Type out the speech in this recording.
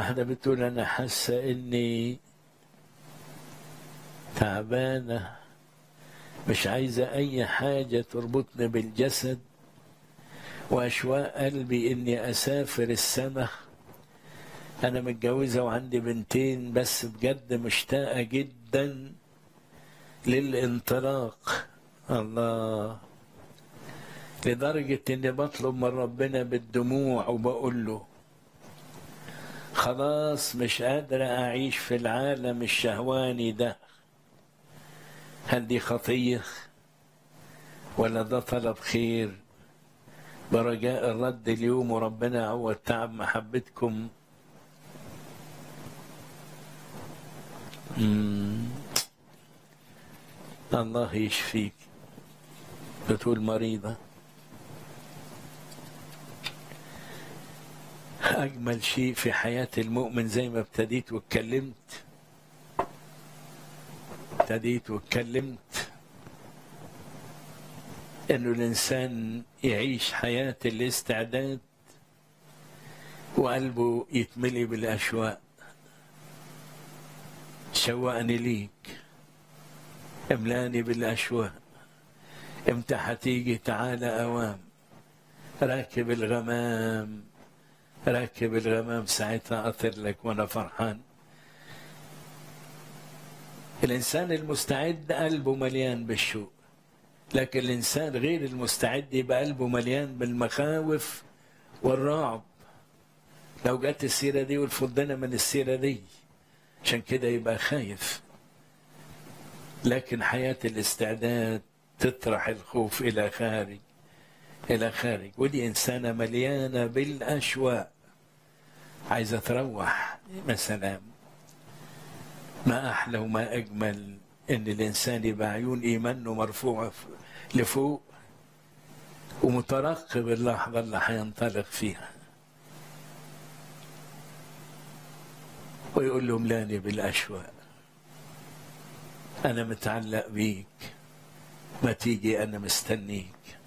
واحدة بتقول أنا حاسة إني تعبانة مش عايزة أي حاجة تربطني بالجسد وأشواق قلبي إني أسافر السماء أنا متجوزة وعندي بنتين بس بجد مشتاقة جدا للانطلاق الله لدرجة إني بطلب من ربنا بالدموع وبقول له خلاص مش قادرة أعيش في العالم الشهواني ده هل دي خطية ولا ده طلب خير برجاء الرد اليوم وربنا عوض تعب محبتكم مم. الله يشفيك بتقول مريضة أجمل شيء في حياة المؤمن زي ما ابتديت واتكلمت ابتديت واتكلمت انه الانسان يعيش حياة الاستعداد وقلبه يتملي بالاشواق شوقني ليك املاني بالاشواق امتى هتيجي تعالى اوام راكب الغمام راكب الغمام ساعتها اطير لك وانا فرحان الانسان المستعد قلبه مليان بالشوق لكن الانسان غير المستعد يبقى قلبه مليان بالمخاوف والرعب لو جت السيره دي والفضنا من السيره دي عشان كده يبقى خايف لكن حياه الاستعداد تطرح الخوف الى خارج الى خارج ودي انسانه مليانه بالاشواق عايزه تروح مثلا ما أحلى وما أجمل إن الإنسان يبقى عيون إيمانه مرفوعة لفوق ومترقب اللحظة اللي هينطلق فيها ويقول له ملاني بالأشواق أنا متعلق بيك ما تيجي أنا مستنيك